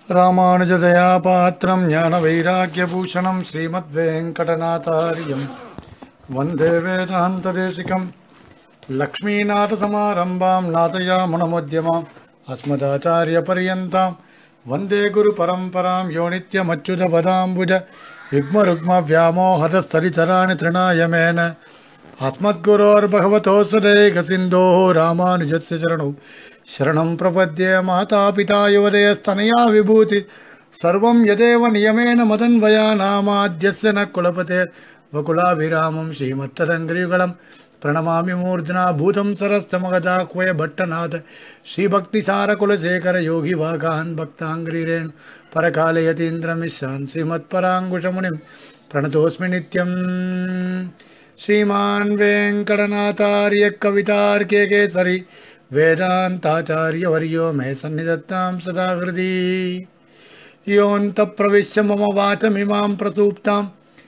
ராமானுஜதயா பாத்திரம் ஞான வைராக்கியபூஷணம் ஸ்ரீமத்வேங்கடநாதாரியம் வந்தே வேதாந்ததேசிகம் லக்ஷ்மீநாதசமாரம்பாம் நாதயாமுனமுத்யமாம் அஸ்மதாச்சாரியபர்யந்தாம் வந்தே குருபரம்பராம் யோ நித்யமच्युतपदाम्बुज युग्मरुग्मव्यामोहरस्तरितराणि तृणायमेन अस्मद्गुरोर्भगवतोऽस्य देकसिन्धोः रामानुजस्य चरणौ शरणं प्रपद्ये मातापिता युवदयस्तनया विभूति सर्वं यदेव नियमेन मदन्वयानामाद्यस्य न कुलपतेर्वकुलाभिरामं श्रीमत्तदङ्ग्रियुगलं प्रणमामि मूर्ध्ना भूतं सरस्तमगदाह्वय भट्टनाथ श्रीभक्तिसारकुलशेखर योगिवागान् भक्ताङ्ग्रिरेण परकालयतीन्द्रमिश्रान् श्रीमत्पराङ्कुशमुनिं प्रणतोऽस्मि नित्यम् श्रीमान् वेङ्कटनाथार्य कवितार्के केसरि वेदान्ताचार्यवर्यो मे सन्निधत्तां सदा हृदि योऽन्तप्रविश्य मम वाचमिमां प्रसूप्तां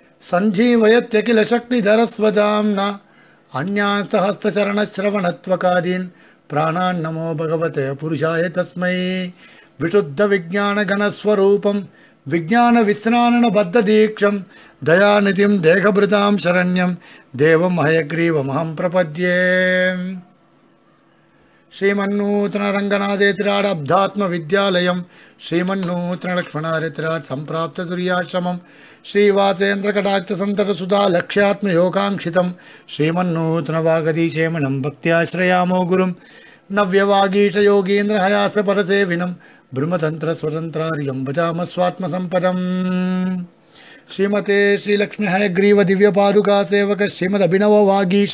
सञ्जीवयत्यखिलशक्तिधरस्वदाम्ना अन्यान् सहस्रचरणश्रवणत्वकादीन् प्राणान् नमो भगवते पुरुषाय तस्मै विशुद्धविज्ञानगणस्वरूपं विज्ञानविस्नाननबद्धदीक्षं दयानिधिं देहभृतां शरण्यं देवं हयग्रीवमहं प्रपद्ये श्रीमन्नूतनरङ्गनाथेतिराडब्धात्मविद्यालयं श्रीमन्नूतनलक्ष्मणारेतिराट् सम्प्राप्ततुर्याश्रमं श्रीवासेन्द्रकटाक्षसन्ततसुधा लक्ष्यात्मयोगाङ्क्षितं श्रीमन्नूतनवागदीशेमनं भक्त्याश्रयामो गुरुं नव्यवागीशयोगीन्द्रहयासपरसेविनं ब्रह्मतन्त्रस्वतन्त्रार्यं भजामस्वात्मसम्पदम् श्रीमते श्रीलक्ष्मीहयग्रीवदिव्यपादुकासेवक श्रीमदभिनववागीश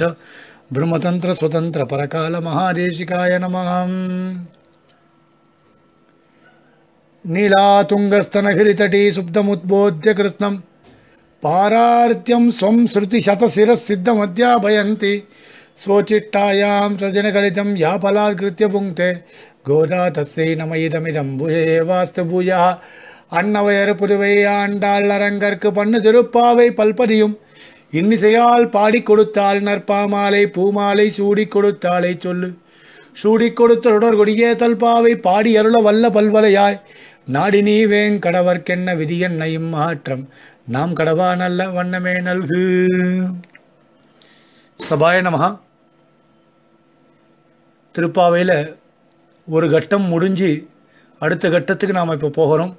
ब्रह्मतन्त्रस्वतन्त्रपरकालमहादेशिकाय नमः नीलातुङ्गस्तनगिरितटी सुप्तमुद्बोध्य कृत्स्नं पारार्त्यं स्वं श्रुतिशतशिरःसिद्धमध्याभयन्ति स्वोचिट्टायां सजनकलितं या फलात्कृत्य पुङ्क्ते गोदा तस्यै नमयिदमिदं भूये वास्तु भूयः அன்னவையர் புதுவை ஆண்டாள் அரங்கற்கு பண்ணு திருப்பாவை பல்பதியும் இன்னிசையால் பாடி கொடுத்தாள் நற்பாமாலை பூமாலை சூடி கொடுத்தாளை சொல்லு சூடி கொடுத்த கொடியே தல்பாவை பாடி அருள வல்ல பல்வலையாய் நாடினி வேங்கடவர்க்கென்ன விதியன்னையும் மாற்றம் நாம் கடவா நல்ல வண்ணமே நல்கு சபாய நமகா திருப்பாவையில் ஒரு கட்டம் முடிஞ்சு அடுத்த கட்டத்துக்கு நாம் இப்போ போகிறோம்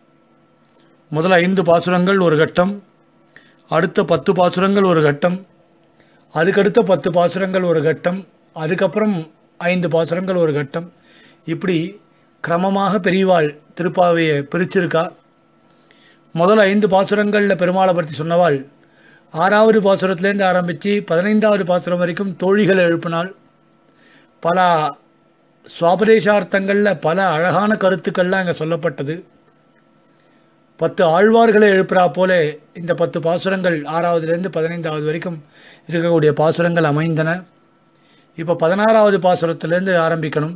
முதல்ல ஐந்து பாசுரங்கள் ஒரு கட்டம் அடுத்த பத்து பாசுரங்கள் ஒரு கட்டம் அதுக்கடுத்த பத்து பாசுரங்கள் ஒரு கட்டம் அதுக்கப்புறம் ஐந்து பாசுரங்கள் ஒரு கட்டம் இப்படி கிரமமாக பெரியவாள் திருப்பாவையை பிரிச்சிருக்கா முதல் ஐந்து பாசுரங்களில் பெருமாளை பற்றி சொன்னவாள் ஆறாவது பாசுரத்துலேருந்து ஆரம்பித்து பதினைந்தாவது பாசுரம் வரைக்கும் தோழிகள் எழுப்பினாள் பல சுவாபதேசார்த்தங்களில் பல அழகான கருத்துக்கள்லாம் இங்கே சொல்லப்பட்டது பத்து ஆழ்வார்களை எழுப்புறா போல இந்த பத்து பாசுரங்கள் ஆறாவதுலேருந்து பதினைந்தாவது வரைக்கும் இருக்கக்கூடிய பாசுரங்கள் அமைந்தன இப்போ பதினாறாவது பாசுரத்துலேருந்து ஆரம்பிக்கணும்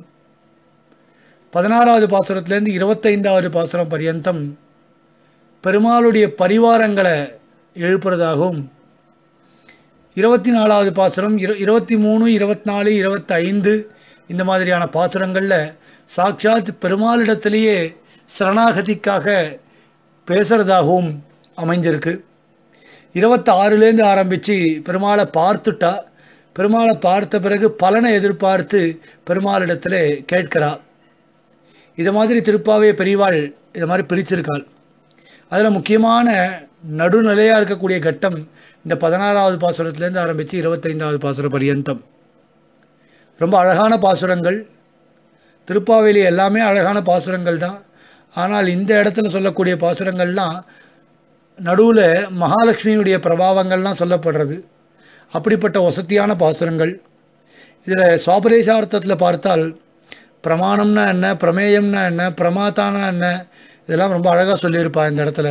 பதினாறாவது பாசுரத்துலேருந்து இருபத்தைந்தாவது பாசுரம் பர்யந்தம் பெருமாளுடைய பரிவாரங்களை எழுப்புறதாகவும் இருபத்தி நாலாவது பாசுரம் இரு இருபத்தி மூணு இருபத்தி நாலு இருபத்தைந்து இந்த மாதிரியான பாசுரங்களில் சாட்சாத் பெருமாளிடத்திலேயே சரணாகதிக்காக பேசுகிறதாகவும் அமைஞ்சிருக்கு இருபத்தி ஆறுலேருந்து ஆரம்பித்து பெருமாளை பார்த்துட்டா பெருமாளை பார்த்த பிறகு பலனை எதிர்பார்த்து பெருமாளிடத்தில் கேட்கிறா இது மாதிரி திருப்பாவே பெரியவாள் இது மாதிரி பிரிச்சிருக்காள் அதில் முக்கியமான நடுநிலையாக இருக்கக்கூடிய கட்டம் இந்த பதினாறாவது பாசுரத்துலேருந்து ஆரம்பித்து இருபத்தைந்தாவது பாசுர பரியந்தம் ரொம்ப அழகான பாசுரங்கள் திருப்பாவேலி எல்லாமே அழகான பாசுரங்கள் தான் ஆனால் இந்த இடத்துல சொல்லக்கூடிய பாசுரங்கள்லாம் நடுவில் மகாலட்சுமியுடைய பிரபாவங்கள்லாம் சொல்லப்படுறது அப்படிப்பட்ட வசதியான பாசுரங்கள் இதில் சுவாபரேசார்த்தத்தில் பார்த்தால் பிரமாணம்னா என்ன பிரமேயம்னா என்ன பிரமாத்தானா என்ன இதெல்லாம் ரொம்ப அழகாக சொல்லியிருப்பா இந்த இடத்துல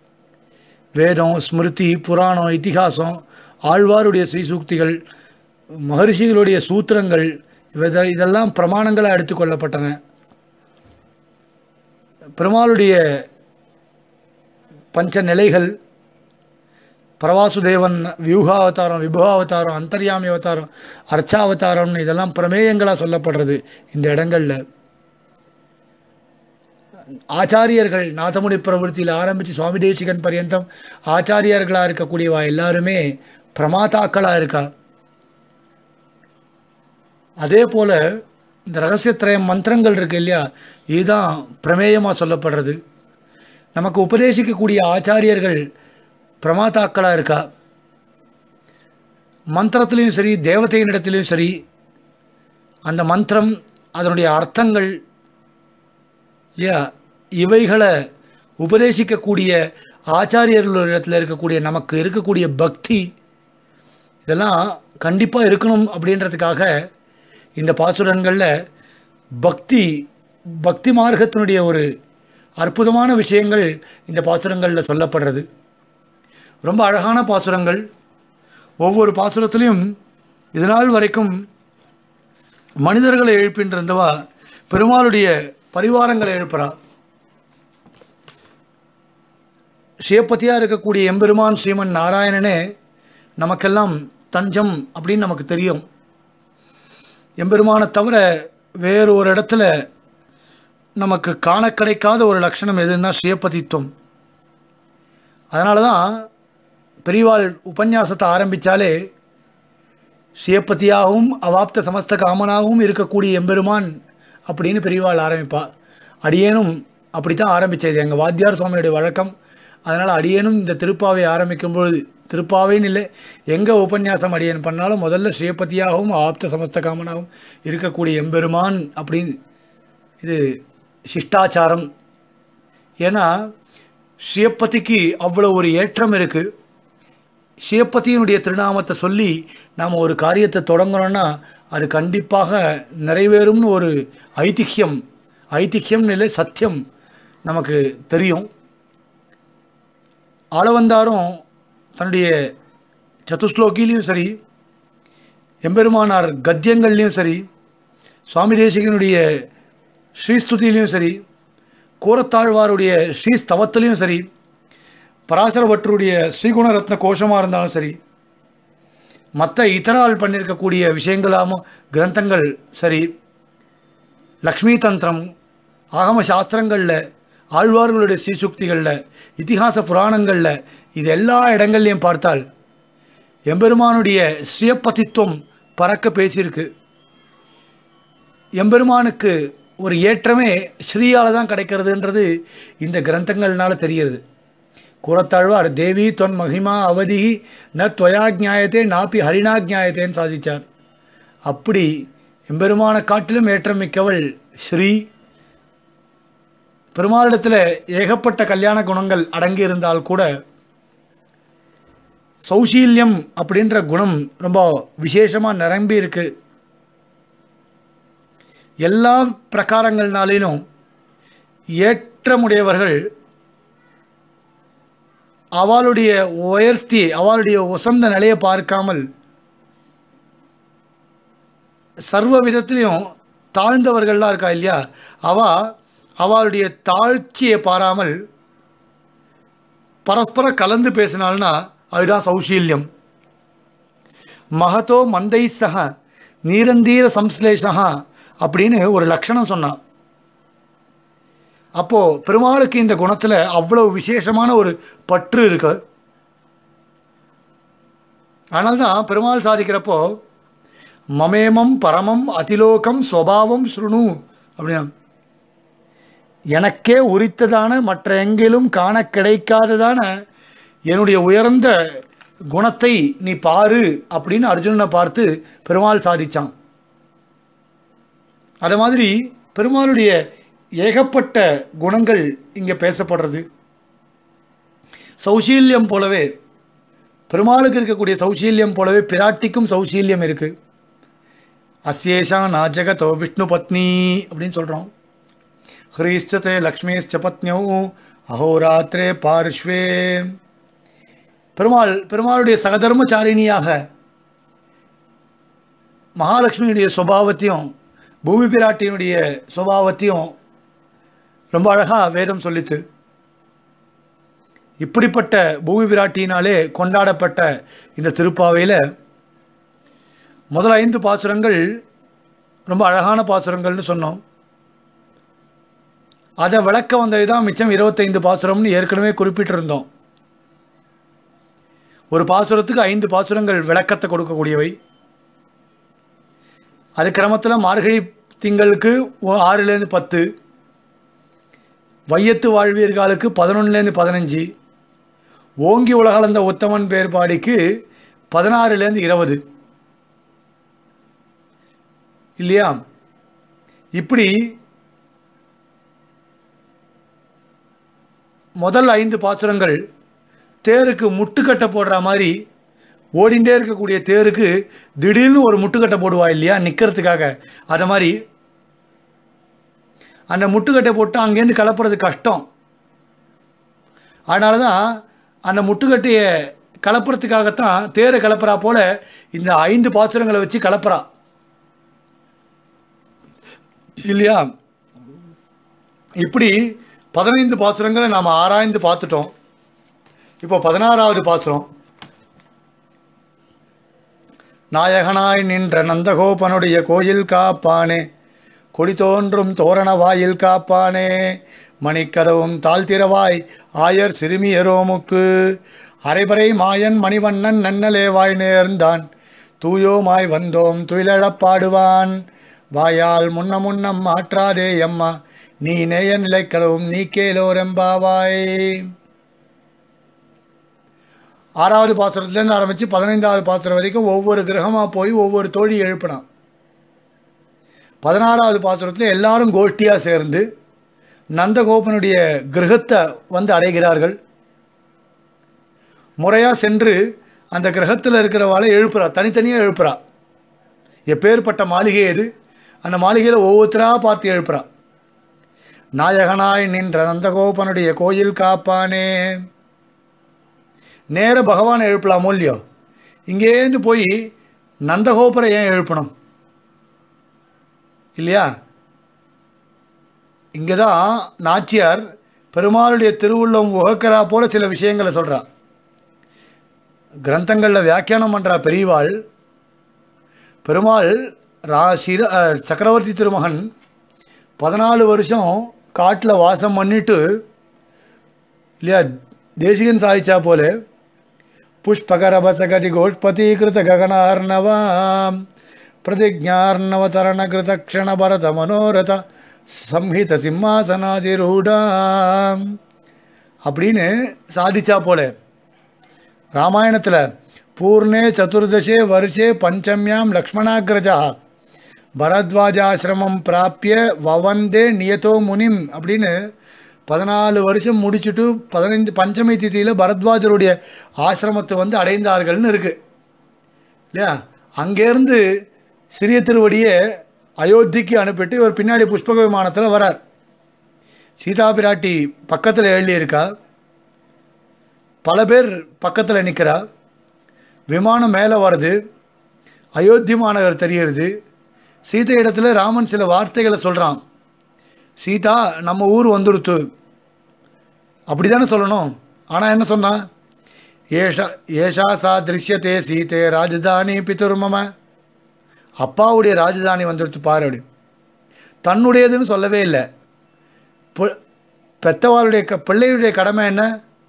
வேதம் ஸ்மிருதி புராணம் இத்திகாசம் ஆழ்வாருடைய ஸ்ரீசூக்திகள் மகரிஷிகளுடைய சூத்திரங்கள் இவ இதெல்லாம் பிரமாணங்களாக எடுத்துக்கொள்ளப்பட்டன பெருமாளுடைய பஞ்ச நிலைகள் பிரவாசுதேவன் வியூகாவதாரம் விபுகாவதாரம் அந்தர்யாமி அவதாரம் அர்ச்சாவதாரம்னு இதெல்லாம் பிரமேயங்களாக சொல்லப்படுறது இந்த இடங்களில் ஆச்சாரியர்கள் நாதமுனி பிரவருத்தியில் ஆரம்பித்து சுவாமி தேசிகன் பர்யந்தம் ஆச்சாரியர்களாக இருக்கக்கூடியவா எல்லாருமே பிரமாதாக்களாக இருக்கா அதே போல் இந்த ரகசியத்திரயம் மந்திரங்கள் இருக்கு இல்லையா இதுதான் பிரமேயமாக சொல்லப்படுறது நமக்கு உபதேசிக்கக்கூடிய ஆச்சாரியர்கள் பிரமாதாக்களாக இருக்கா மந்திரத்துலேயும் சரி தேவதையினிடத்துலையும் சரி அந்த மந்திரம் அதனுடைய அர்த்தங்கள் இல்லையா இவைகளை உபதேசிக்கக்கூடிய ஆச்சாரியர்களிடத்தில் இருக்கக்கூடிய நமக்கு இருக்கக்கூடிய பக்தி இதெல்லாம் கண்டிப்பாக இருக்கணும் அப்படின்றதுக்காக இந்த பாசுரங்களில் பக்தி பக்தி மார்க்கத்தினுடைய ஒரு அற்புதமான விஷயங்கள் இந்த பாசுரங்களில் சொல்லப்படுறது ரொம்ப அழகான பாசுரங்கள் ஒவ்வொரு பாசுரத்துலேயும் இதனால் வரைக்கும் மனிதர்களை எழுப்பின்றிருந்தவா பெருமாளுடைய பரிவாரங்களை எழுப்புறா சிவப்பதியாக இருக்கக்கூடிய எம்பெருமான் ஸ்ரீமன் நாராயணனே நமக்கெல்லாம் தஞ்சம் அப்படின்னு நமக்கு தெரியும் எம்பெருமானை தவிர வேறு ஒரு இடத்துல நமக்கு காண கிடைக்காத ஒரு லட்சணம் எதுன்னா ஸ்ரீயப்பதித்துவம் அதனால தான் பெரியவாள் உபன்யாசத்தை ஆரம்பித்தாலே ஸ்ரீயப்பதியாகவும் அவாப்த சமஸ்த காமனாகவும் இருக்கக்கூடிய எம்பெருமான் அப்படின்னு பெரியவாள் ஆரம்பிப்பா அடியேனும் அப்படி தான் ஆரம்பித்தது எங்கள் வாத்தியார் சுவாமியுடைய வழக்கம் அதனால் அடியேனும் இந்த திருப்பாவை ஆரம்பிக்கும் பொழுது திருப்பாவைன்னு இல்லை எங்கே உபன்யாசம் அடியேன் பண்ணாலும் முதல்ல ஸ்ரீபதியாகவும் ஆப்த சமஸ்த காமனாகவும் இருக்கக்கூடிய எம்பெருமான் அப்படின்னு இது சிஷ்டாச்சாரம் ஏன்னா ஸ்ரீயப்பதிக்கு அவ்வளோ ஒரு ஏற்றம் இருக்குது சிவப்பதியினுடைய திருநாமத்தை சொல்லி நாம் ஒரு காரியத்தை தொடங்கணும்னா அது கண்டிப்பாக நிறைவேறும்னு ஒரு ஐதிஹ்யம் ஐதிஹ்யம்னு இல்லை சத்தியம் நமக்கு தெரியும் ஆளவந்தாரும் தன்னுடைய சதுஸ்லோகிலையும் சரி எம்பெருமானார் கத்தியங்கள்லேயும் சரி சுவாமி தேசிகனுடைய ஸ்ரீஸ்துதியிலையும் சரி கூரத்தாழ்வாருடைய ஸ்ரீஸ்தவத்திலையும் சரி பராசரவற்றுடைய ஸ்ரீகுணரத்ன கோஷமாக இருந்தாலும் சரி மற்ற இதரால் பண்ணியிருக்கக்கூடிய விஷயங்களாம கிரந்தங்கள் சரி லக்ஷ்மி தந்திரம் ஆகம சாஸ்திரங்களில் ஆழ்வார்களுடைய ஸ்ரீசுக்திகளில் இதிகாச புராணங்களில் இது எல்லா இடங்கள்லையும் பார்த்தால் எம்பெருமானுடைய ஸ்ரீயப்பதித்துவம் பறக்க பேசியிருக்கு எம்பெருமானுக்கு ஒரு ஏற்றமே ஸ்ரீயால் தான் கிடைக்கிறதுன்றது இந்த கிரந்தங்கள்னால தெரிகிறது கூறத்தாழ்வார் தேவி தொன் மகிமா அவதி ந துவயா ஜாயத்தே நாப்பி ஹரிணா ஜாயத்தேன்னு சாதித்தார் அப்படி எம்பெருமான காட்டிலும் ஏற்றம் மிக்கவள் ஸ்ரீ பெருமாளிடத்தில் ஏகப்பட்ட கல்யாண குணங்கள் அடங்கி இருந்தால் கூட சௌசீல்யம் அப்படின்ற குணம் ரொம்ப விசேஷமாக நிரம்பி இருக்கு எல்லா பிரகாரங்கள்னாலும் ஏற்றமுடையவர்கள் அவளுடைய உயர்த்தி அவளுடைய உசந்த நிலையை பார்க்காமல் சர்வ விதத்திலையும் தாழ்ந்தவர்கள்லாம் இருக்கா இல்லையா அவ அவளுடைய தாழ்ச்சியை பாராமல் பரஸ்பர கலந்து பேசினால்னா அதுதான் சௌசீல்யம் மகதோ மந்தை சக நீரந்தீர சம்ஸ்லேஷா அப்படின்னு ஒரு லட்சணம் சொன்னான் அப்போது பெருமாளுக்கு இந்த குணத்தில் அவ்வளவு விசேஷமான ஒரு பற்று இருக்கு ஆனால் தான் பெருமாள் சாதிக்கிறப்போ மமேமம் பரமம் அதிலோகம் ஸ்வபாவம் ஸ்ருணு அப்படின்னா எனக்கே உரித்ததான மற்ற எங்கிலும் காண கிடைக்காததான என்னுடைய உயர்ந்த குணத்தை நீ பாரு அப்படின்னு அர்ஜுனனை பார்த்து பெருமாள் சாதிச்சான் அது மாதிரி பெருமாளுடைய ஏகப்பட்ட குணங்கள் இங்கே பேசப்படுறது சௌசீல்யம் போலவே பெருமாளுக்கு இருக்கக்கூடிய சௌசீல்யம் போலவே பிராட்டிக்கும் சௌசீல்யம் இருக்கு அசேஷா நாஜகதோ விஷ்ணு பத்னி அப்படின்னு சொல்கிறோம் ஹ்ரீஷ்டதே லக்ஷ்மிஷ்ச பத்னியோ அஹோராத்திரே பார்ஷ்வே பெருமாள் பெருமாளுடைய சகதர்மச்சாரிணியாக மகாலட்சுமியுடைய சுபாவத்தையும் பூமி பிராட்டியினுடைய சுபாவத்தையும் ரொம்ப அழகாக வேதம் சொல்லித்து இப்படிப்பட்ட பூமி பிராட்டியினாலே கொண்டாடப்பட்ட இந்த திருப்பாவையில் முதல் ஐந்து பாசுரங்கள் ரொம்ப அழகான பாசுரங்கள்னு சொன்னோம் அதை விளக்க வந்தது தான் மிச்சம் இருபத்தைந்து பாசுரம்னு ஏற்கனவே குறிப்பிட்டிருந்தோம் ஒரு பாசுரத்துக்கு ஐந்து பாசுரங்கள் விளக்கத்தை கொடுக்கக்கூடியவை அது கிரமத்தில் மார்கழி திங்களுக்கு ஒ- ஆறுலேருந்து பத்து வையத்து வாழ்வீர்களுக்கு பதினொன்றுலேருந்து பதினஞ்சு ஓங்கி உலகளந்த உத்தமன் பேர்பாடிக்கு பதினாறுலேருந்து இருபது இல்லையா இப்படி முதல் ஐந்து பாசுரங்கள் தேருக்கு முட்டுக்கட்டை போடுற மாதிரி ஓடிண்டே இருக்கக்கூடிய தேருக்கு திடீர்னு ஒரு முட்டுக்கட்டை போடுவா இல்லையா நிற்கிறதுக்காக அதை மாதிரி அந்த முட்டுக்கட்டை போட்டு அங்கேருந்து கலப்புறது கஷ்டம் அதனால தான் அந்த முட்டுக்கட்டையை கலப்புறதுக்காகத்தான் தேரை கலப்புறா போல இந்த ஐந்து பாசுரங்களை வச்சு கலப்புறா இல்லையா இப்படி பதினைந்து பாசுரங்களை நாம் ஆராய்ந்து பார்த்துட்டோம் இப்போ பதினாறாவது பாசுரம் நாயகனாய் நின்ற நந்தகோபனுடைய கோயில் காப்பானே கொடி தோன்றும் தோரண வாயில் காப்பானே மணிக்கதவும் தாழ்த்திரவாய் ஆயர் சிறுமியரோமுக்கு அரைபறை மாயன் மணிவண்ணன் நன்னலேவாய் நேர்ந்தான் தூயோமாய் வந்தோம் துயிலழப் பாடுவான் வாயால் முன்ன முன்னம் மாற்றாதே எம்மா நீ நேய நிலைக்கதவும் நீ கேலோரெம்பாவாய் ஆறாவது பாசுரத்துலேருந்து ஆரம்பித்து பதினைந்தாவது பாசுரம் வரைக்கும் ஒவ்வொரு கிரகமாக போய் ஒவ்வொரு தோழி எழுப்பினான் பதினாறாவது பாசுரத்தில் எல்லாரும் கோஷ்டியாக சேர்ந்து நந்தகோபனுடைய கிரகத்தை வந்து அடைகிறார்கள் முறையாக சென்று அந்த கிரகத்தில் இருக்கிறவாளை எழுப்புறா தனித்தனியாக எழுப்புறா எப்பேற்பட்ட மாளிகை எது அந்த மாளிகையில் ஒவ்வொருத்தராக பார்த்து எழுப்புறா நாயகனாய் நின்ற நந்தகோபனுடைய கோயில் காப்பானே நேர பகவானை எழுப்பலாமோ இல்லையோ இங்கேருந்து போய் நந்தகோபுரை ஏன் எழுப்பணும் இல்லையா இங்கே தான் நாச்சியார் பெருமாளுடைய திருவுள்ளம் உகக்கிறா போல சில விஷயங்களை சொல்கிறா கிரந்தங்களில் வியாக்கியானம் பண்ணுறா பெரியவாள் பெருமாள் ரா சிர அஹ், சக்கரவர்த்தி திருமகன் பதினாலு வருஷம் காட்டில் வாசம் பண்ணிட்டு இல்லையா தேசிகன் சாதிச்சா போல புஷ்பகரபசகதி கோஷ்பதீகிருத ககனார்ணவாம் பிரதிஜார்ணவதரண கிருத க்ஷண பரத மனோரத சம்ஹித சிம்மாசனாதிரூடாம் அப்படின்னு சாதிச்சா போல ராமாயணத்தில் பூர்ணே சதுர்தசே வருஷே பஞ்சமியாம் லக்ஷ்மணாகிரஜா பரத்வாஜாசிரமம் பிராப்பிய வவந்தே நியதோ முனிம் அப்படின்னு பதினாலு வருஷம் முடிச்சுட்டு பதினைந்து பஞ்சமி திதியில் பரத்வாஜருடைய ஆசிரமத்தை வந்து அடைந்தார்கள்னு இருக்குது இல்லையா அங்கேருந்து சிறிய திருவடியை அயோத்திக்கு அனுப்பிட்டு இவர் பின்னாடி புஷ்பக விமானத்தில் வரார் சீதா பிராட்டி பக்கத்தில் எழுதியிருக்கா பல பேர் பக்கத்தில் நிற்கிறா விமானம் மேலே வருது அயோத்தி மாநகர் தெரிகிறது சீதை இடத்துல ராமன் சில வார்த்தைகளை சொல்கிறான் சீதா நம்ம ஊர் வந்துடுத்து அப்படி தானே சொல்லணும் ஆனால் என்ன சொன்னா ஏஷா ஏஷா சா திருஷ்யத்தே சீதே ராஜதானி பிதுர்மம அப்பாவுடைய ராஜதானி வந்துடுத்து பாரு அப்படி தன்னுடையதுன்னு சொல்லவே இல்லை பு- பெத்தவாளுடைய க பிள்ளையுடைய கடமை என்ன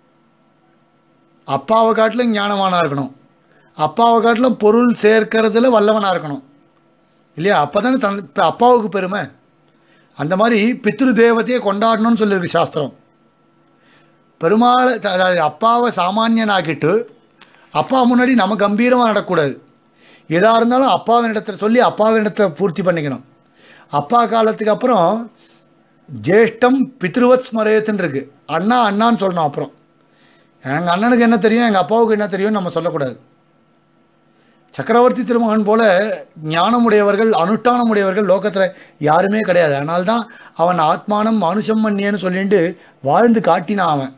அப்பாவை காட்டிலும் ஞானவானாக இருக்கணும் அப்பாவை காட்டிலும் பொருள் சேர்க்கறதுல வல்லவனாக இருக்கணும் இல்லையா அப்போ தானே தன் இப்ப அப்பாவுக்கு பெருமை அந்த மாதிரி பித்ரு தேவதையை கொண்டாடணும்னு சொல்லியிருக்கு சாஸ்திரம் பெருமாளை த- அதாவது அப்பாவை சாமானியனாக்கிட்டு அப்பா முன்னாடி நம்ம கம்பீரமாக நடக்கக்கூடாது எதாக இருந்தாலும் அப்பாவின் இடத்துல சொல்லி அப்பாவின் இடத்துல பூர்த்தி பண்ணிக்கணும் அப்பா காலத்துக்கு அப்புறம் ஜேஷ்டம் பித்ருவத் ஸ்மரேத்துன்னு இருக்கு அண்ணா அண்ணான்னு சொல்லணும் அப்புறம் எங்கள் அண்ணனுக்கு என்ன தெரியும் எங்கள் அப்பாவுக்கு என்ன தெரியும்னு நம்ம சொல்லக்கூடாது சக்கரவர்த்தி திருமகன் போல ஞானமுடையவர்கள் அனுஷ்டானமுடையவர்கள் லோகத்தில் யாருமே கிடையாது அதனால தான் அவன் ஆத்மானம் மனுஷம் மன்னியன்னு சொல்லிட்டு வாழ்ந்து காட்டினான் அவன்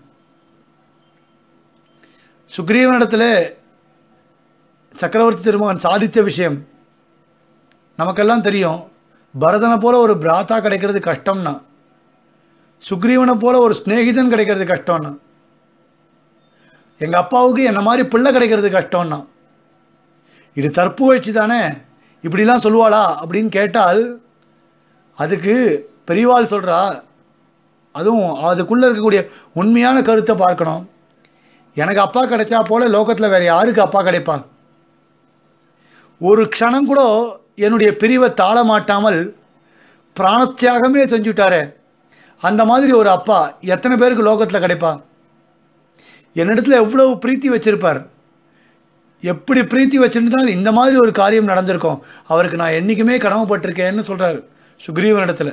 சுக்ரீவனிடத்தில் சக்கரவர்த்தி திருமகன் சாதித்த விஷயம் நமக்கெல்லாம் தெரியும் பரதனை போல ஒரு பிராத்தா கிடைக்கிறது கஷ்டம்னா சுக்ரீவனை போல ஒரு சிநேகிதன் கிடைக்கிறது கஷ்டம்னா எங்கள் அப்பாவுக்கு என்ன மாதிரி பிள்ளை கிடைக்கிறது கஷ்டம்னா இது தற்புகழ்ச்சி தானே இப்படிலாம் சொல்லுவாளா அப்படின்னு கேட்டால் அதுக்கு பெரியவாள் சொல்கிறா அதுவும் அதுக்குள்ளே இருக்கக்கூடிய உண்மையான கருத்தை பார்க்கணும் எனக்கு அப்பா கிடைச்சா போல லோகத்தில் வேறு யாருக்கு அப்பா கிடைப்பா ஒரு க்ஷணம் கூட என்னுடைய பிரிவை தாழ மாட்டாமல் பிராணத்தியாகமே செஞ்சுட்டாரே அந்த மாதிரி ஒரு அப்பா எத்தனை பேருக்கு லோகத்தில் கிடைப்பா என்னிடத்துல எவ்வளவு பிரீத்தி வச்சிருப்பார் எப்படி பிரீத்தி வச்சிருந்தால் இந்த மாதிரி ஒரு காரியம் நடந்திருக்கும் அவருக்கு நான் என்றைக்குமே கடமைப்பட்டிருக்கேன்னு சொல்கிறார் சுக்ரீவனிடத்தில்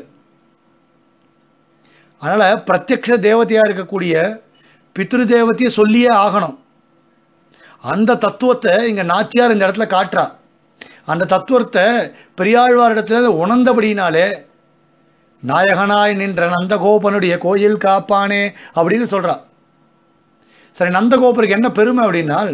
அதனால் பிரத்யக்ஷ தேவதையாக இருக்கக்கூடிய பித்ரு தேவத்தையை சொல்லியே ஆகணும் அந்த தத்துவத்தை இங்கே நாச்சியார் இந்த இடத்துல காட்டுறா அந்த தத்துவத்தை பெரியாழ்வார் இடத்துல உணர்ந்தபடினாலே நாயகனாய் நின்ற நந்தகோபனுடைய கோயில் காப்பானே அப்படின்னு சொல்கிறா சரி நந்தகோபருக்கு என்ன பெருமை அப்படின்னால்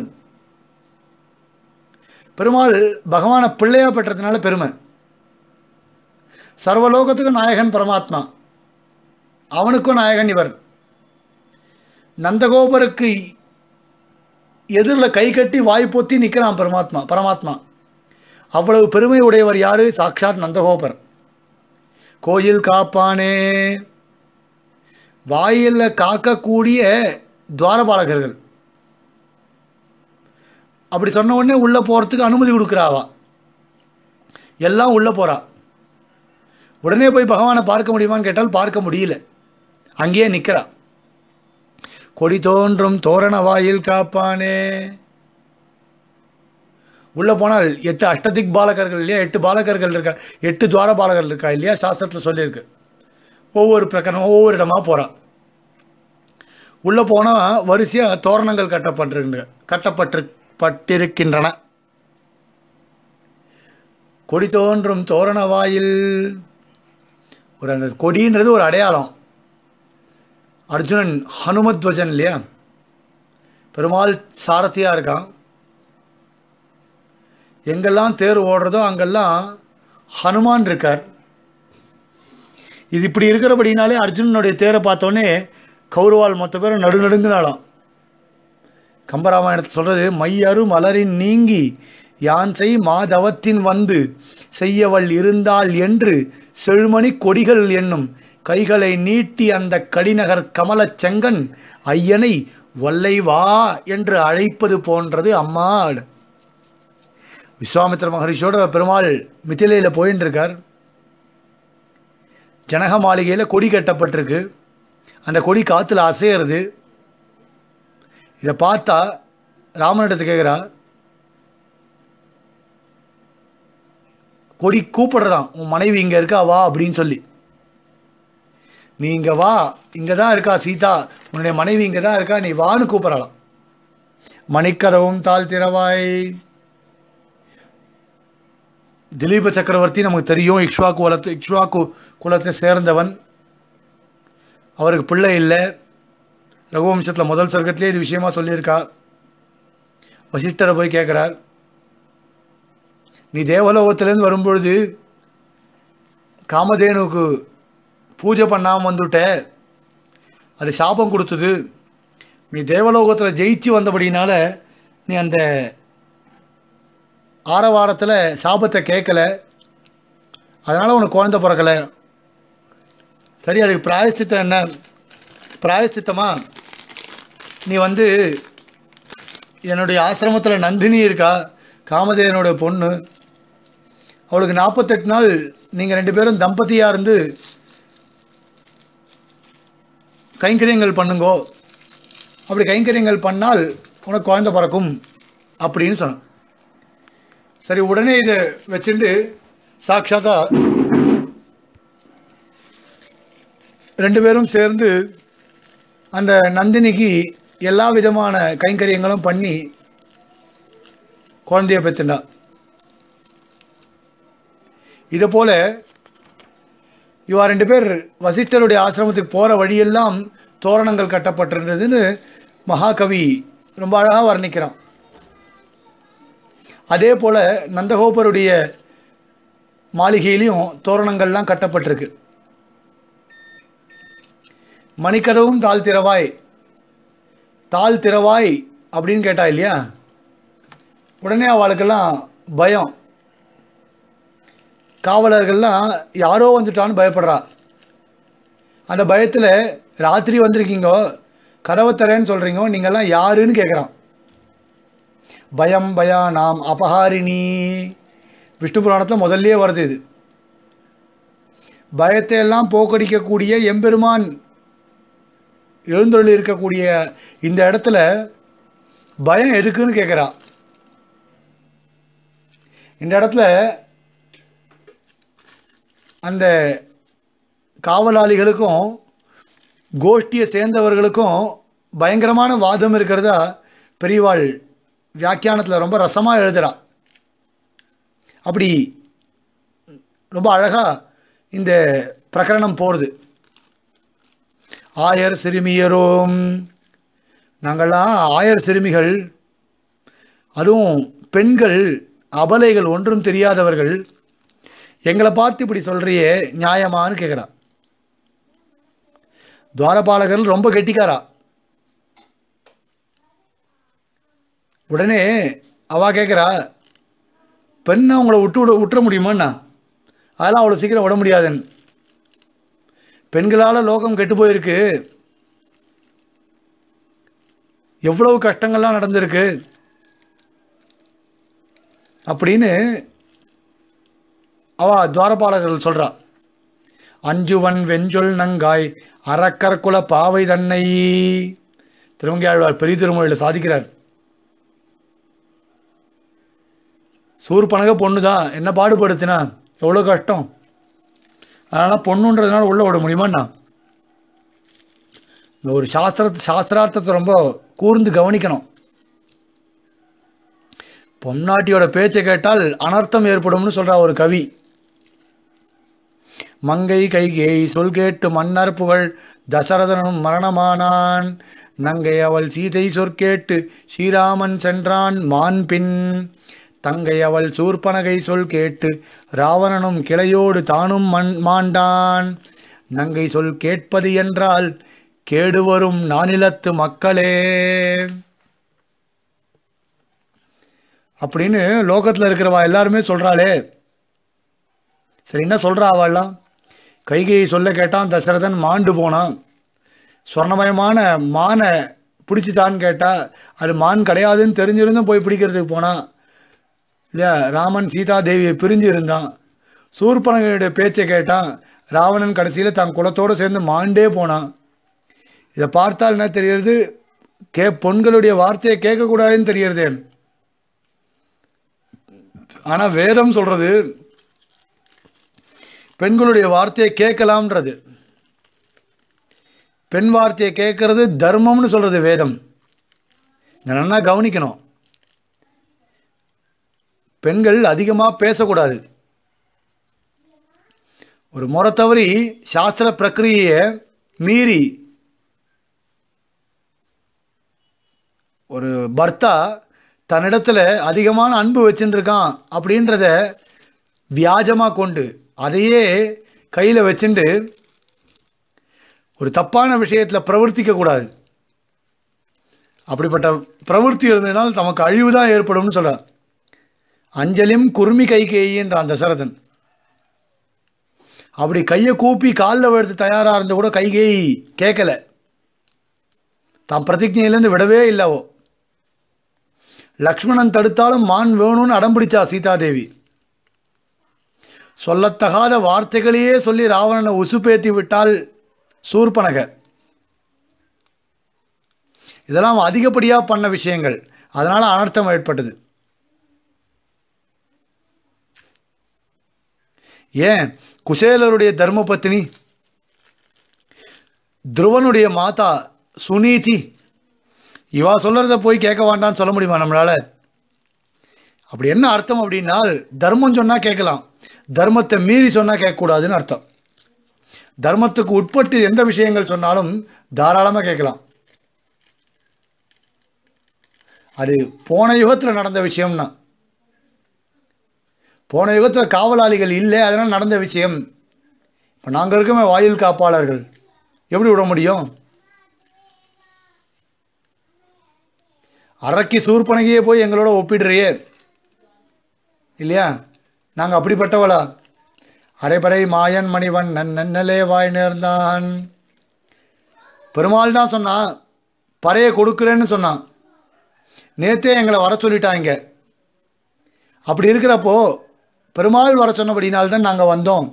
பெருமாள் பகவானை பிள்ளையா பெற்றதுனால பெருமை சர்வலோகத்துக்கும் நாயகன் பரமாத்மா அவனுக்கும் நாயகன் இவர் நந்தகோபருக்கு எதிரில் கை கட்டி வாய் பொத்தி நிற்கிறான் பரமாத்மா பரமாத்மா அவ்வளவு பெருமை உடையவர் யாரு சாக்ஷாத் நந்தகோபர் கோயில் காப்பானே வாயில் காக்கக்கூடிய துவாரபாலகர்கள் அப்படி சொன்ன உடனே உள்ளே போகிறதுக்கு அனுமதி கொடுக்குறாவா எல்லாம் உள்ளே போகிறா உடனே போய் பகவானை பார்க்க முடியுமான்னு கேட்டால் பார்க்க முடியல அங்கேயே நிற்கிறா கொடி தோன்றும் தோரண வாயில் காப்பானே உள்ளே போனால் எட்டு அஷ்டதிக் பாலகர்கள் இல்லையா எட்டு பாலகர்கள் இருக்கா எட்டு துவார பாலகர்கள் இருக்கா இல்லையா சாஸ்திரத்தில் சொல்லியிருக்கு ஒவ்வொரு பிரகரணம் ஒவ்வொரு இடமா போகிறா உள்ளே போனால் வரிசையாக தோரணங்கள் கட்டப்பட்டிருக்கின்ற கட்டப்பட்டு பட்டிருக்கின்றன கொடி தோன்றும் தோரண வாயில் ஒரு அந்த கொடின்றது ஒரு அடையாளம் அர்ஜுனன் ஹனுமத்வஜன் இல்லையா பெருமாள் சாரதியாக இருக்கான் எங்கெல்லாம் தேர் ஓடுறதோ அங்கெல்லாம் ஹனுமான் இருக்கார் இது இப்படி இருக்கிறபடினாலே அர்ஜுனனுடைய தேரை பார்த்தோன்னே கௌரவால் மொத்த பேரும் நடுநடுங்கினாலாம் கம்பராமாயணத்தை சொல்கிறது மையரு மலரின் நீங்கி யான் செய் மாதவத்தின் வந்து செய்யவள் இருந்தாள் என்று செழுமணி கொடிகள் என்னும் கைகளை நீட்டி அந்த கடிநகர் கமலச் செங்கன் ஐயனை வல்லை வா என்று அழைப்பது போன்றது அம்மா விஸ்வாமித்திர மகரிஷியோட பெருமாள் மிதிலையில் போயின்னு இருக்கார் ஜனக மாளிகையில் கொடி கட்டப்பட்டிருக்கு அந்த கொடி காற்றுல அசையிறது இதை பார்த்தா ராமனிடத்து கேட்குறா கொடி கூப்பிடுறதான் உன் மனைவி இங்கே இருக்கா வா அப்படின்னு சொல்லி நீ இங்கே வா இங்கே தான் இருக்கா சீதா உன்னுடைய மனைவி இங்கே தான் இருக்கா நீ வான்னு கூப்பிடலாம் மணிக்கதவும் தாழ் திறவாய் திலீப சக்கரவர்த்தி நமக்கு தெரியும் இக்ஷ்வாக்கு குலத்து இக்ஷ்வாக்கு குலத்தை சேர்ந்தவன் அவருக்கு பிள்ளை இல்லை ரகுவம்சத்தில் முதல் சர்க்கத்திலே இது விஷயமா சொல்லியிருக்கா வசிஷ்டரை போய் கேட்குறார் நீ தேவலோகத்திலேருந்து வரும்பொழுது காமதேனுக்கு பூஜை பண்ணாமல் வந்துட்ட அது சாபம் கொடுத்தது நீ தேவலோகத்தில் ஜெயிச்சு வந்தபடினால நீ அந்த ஆரவாரத்தில் சாபத்தை கேட்கல அதனால் உனக்கு குழந்த பிறக்கலை சரி அதுக்கு பிராயசித்தம் என்ன பிராயசித்தமா நீ வந்து என்னுடைய ஆசிரமத்தில் நந்தினி இருக்கா காமதேவனோட பொண்ணு அவளுக்கு நாற்பத்தெட்டு நாள் நீங்கள் ரெண்டு பேரும் தம்பதியாக இருந்து கைங்கரியங்கள் பண்ணுங்கோ அப்படி கைங்கரியங்கள் பண்ணால் உனக்கு குழந்த பிறக்கும் அப்படின்னு சொன்னான் சரி உடனே இதை வச்சுட்டு சாட்சாத்தா ரெண்டு பேரும் சேர்ந்து அந்த நந்தினிக்கு எல்லா விதமான கைங்கரியங்களும் பண்ணி குழந்தைய பெற்றுண்டா இதை போல இவா ரெண்டு பேர் வசிஷ்டருடைய ஆசிரமத்துக்கு போகிற வழியெல்லாம் தோரணங்கள் கட்டப்பட்டிருந்ததுன்னு மகாகவி ரொம்ப அழகாக வர்ணிக்கிறான் அதே போல் நந்தகோபருடைய மாளிகையிலையும் தோரணங்கள்லாம் கட்டப்பட்டிருக்கு மணிக்கதவும் தாழ் திறவாய் தாழ் திறவாய் அப்படின்னு கேட்டா இல்லையா உடனே அவளுக்கெல்லாம் பயம் காவலர்கள்லாம் யாரோ வந்துட்டான்னு பயப்படுறா அந்த பயத்தில் ராத்திரி வந்திருக்கீங்க கதவை தரேன்னு சொல்கிறீங்க நீங்கள்லாம் யாருன்னு கேட்குறான் பயம் பயா நாம் அபஹாரிணி விஷ்ணு புராணத்தில் முதல்லயே வருது இது பயத்தை எல்லாம் போக்கடிக்கக்கூடிய எம்பெருமான் எழுந்தொழி இருக்கக்கூடிய இந்த இடத்துல பயம் எதுக்குன்னு கேட்குறா இந்த இடத்துல அந்த காவலாளிகளுக்கும் கோஷ்டியை சேர்ந்தவர்களுக்கும் பயங்கரமான வாதம் இருக்கிறதா பெரியவாள் வியாக்கியானத்தில் ரொம்ப ரசமாக எழுதுறா அப்படி ரொம்ப அழகாக இந்த பிரகரணம் போகிறது ஆயர் சிறுமியரும் நாங்கள்லாம் ஆயர் சிறுமிகள் அதுவும் பெண்கள் அபலைகள் ஒன்றும் தெரியாதவர்கள் எங்களை பார்த்து இப்படி சொல்கிறியே நியாயமான்னு கேட்குறா துவாரபாலகர்கள் ரொம்ப கெட்டிக்காரா உடனே அவா கேட்குறா பெண்ணை உங்களை விட்டு விட விட்டுற முடியுமாண்ணா அதெல்லாம் அவ்வளோ சீக்கிரம் விட முடியாதுன்னு பெண்களால் லோகம் கெட்டு போயிருக்கு எவ்வளவு கஷ்டங்கள்லாம் நடந்திருக்கு அப்படின்னு அவ துவாரபாலகர்கள் சொல்கிறா அஞ்சுவன் வெஞ்சொல் நங்காய் அறக்கற்குல பாவை தன்னை திருமங்கையாழ்வார் பெரிய திருமொழியில் சாதிக்கிறார் சூர்பனக பொண்ணு தான் என்ன பாடுபடுத்தினா எவ்வளோ கஷ்டம் அதனால் பொண்ணுன்றதுனால உள்ளே விட முடியுமாண்ணா இந்த ஒரு சாஸ்திர சாஸ்திரார்த்தத்தை ரொம்ப கூர்ந்து கவனிக்கணும் பொம்நாட்டியோட பேச்சை கேட்டால் அனர்த்தம் ஏற்படும்னு சொல்கிறா ஒரு கவி மங்கை கைகேய் சொல் கேட்டு மன்னர் புகழ் தசரதனும் மரணமானான் நங்கை அவள் சீதை சொற்கேட்டு ஸ்ரீராமன் சென்றான் மான் பின் தங்கை அவள் சூர்பனகை சொல் கேட்டு ராவணனும் கிளையோடு தானும் மண் மாண்டான் நங்கை சொல் கேட்பது என்றால் கேடு வரும் நானிலத்து மக்களே அப்படின்னு லோகத்தில் இருக்கிறவா எல்லாருமே சொல்கிறாளே சரி என்ன சொல்கிறா அவள்லாம் கைகையை சொல்ல கேட்டான் தசரதன் மாண்டு போனான் சொர்ணமயமான மானை பிடிச்சிட்டான்னு கேட்டால் அது மான் கிடையாதுன்னு தெரிஞ்சிருந்தும் போய் பிடிக்கிறதுக்கு போனான் இல்லையா ராமன் சீதா தேவியை பிரிஞ்சு இருந்தான் சூர்பனகையுடைய பேச்சை கேட்டான் ராவணன் கடைசியில் தன் குலத்தோடு சேர்ந்து மாண்டே போனான் இதை பார்த்தால் என்ன தெரியறது கே பொண்களுடைய வார்த்தையை கேட்கக்கூடாதுன்னு தெரியறது ஆனால் வேதம் சொல்கிறது பெண்களுடைய வார்த்தையை கேட்கலாம்ன்றது பெண் வார்த்தையை கேட்கறது தர்மம்னு சொல்கிறது வேதம் இதை நல்லா கவனிக்கணும் பெண்கள் அதிகமாக பேசக்கூடாது ஒரு முறை தவறி சாஸ்திர பிரக்கிரியை மீறி ஒரு பர்த்தா தன்னிடத்தில் அதிகமான அன்பு வச்சுட்டு இருக்கான் அப்படின்றத வியாஜமாக கொண்டு அதையே கையில் வச்சுட்டு ஒரு தப்பான விஷயத்தில் பிரவர்த்திக்கக்கூடாது அப்படிப்பட்ட பிரவൃத்தி இருந்ததுனால் தமக்கு அழிவு தான் ஏற்படும்னு சொல்கிறார் அஞ்சலியும் குருமி கைகேயின்றான் தசரதன் அப்படி கையை கூப்பி காலில் விழுத்து தயாராக இருந்த கூட கைகேயி கேட்கல தான் பிரதிஜையிலேருந்து விடவே இல்லவோ லக்ஷ்மணன் தடுத்தாலும் மான் வேணும்னு அடம்பிடிச்சா சீதாதேவி சொல்லத்தகாத வார்த்தைகளையே சொல்லி ராவணனை உசுப்பேத்தி விட்டால் சூர்பனக இதெல்லாம் அதிகப்படியாக பண்ண விஷயங்கள் அதனால் அனர்த்தம் ஏற்பட்டது ஏன் குசேலருடைய தர்மபத்தினி துருவனுடைய மாதா சுனீதி இவா சொல்கிறத போய் கேட்க வேண்டாம்னு சொல்ல முடியுமா நம்மளால் அப்படி என்ன அர்த்தம் அப்படின்னால் தர்மம் சொன்னால் கேட்கலாம் தர்மத்தை மீறி சொன்னால் கேட்கக்கூடாதுன்னு அர்த்தம் தர்மத்துக்கு உட்பட்டு எந்த விஷயங்கள் சொன்னாலும் தாராளமாக கேட்கலாம் அது போன யுகத்தில் நடந்த விஷயம்னா போன யுகத்தில் காவலாளிகள் இல்லை அதனால் நடந்த விஷயம் இப்போ நாங்கள் இருக்கமே வாயில் காப்பாளர்கள் எப்படி விட முடியும் அரக்கி சூர்பனகையே போய் எங்களோட ஒப்பிடுறியே இல்லையா நாங்கள் அப்படிப்பட்டவளா அரைபறை மாயன் மணிவன் நன் நன்னலே வாய் நேர்ந்தான் பெருமாள் தான் சொன்னான் பறையை கொடுக்குறேன்னு சொன்னான் நேத்தே எங்களை வர சொல்லிட்டாங்க அப்படி இருக்கிறப்போ பெருமாள் வர சொன்னபடினால்தான் நாங்கள் வந்தோம்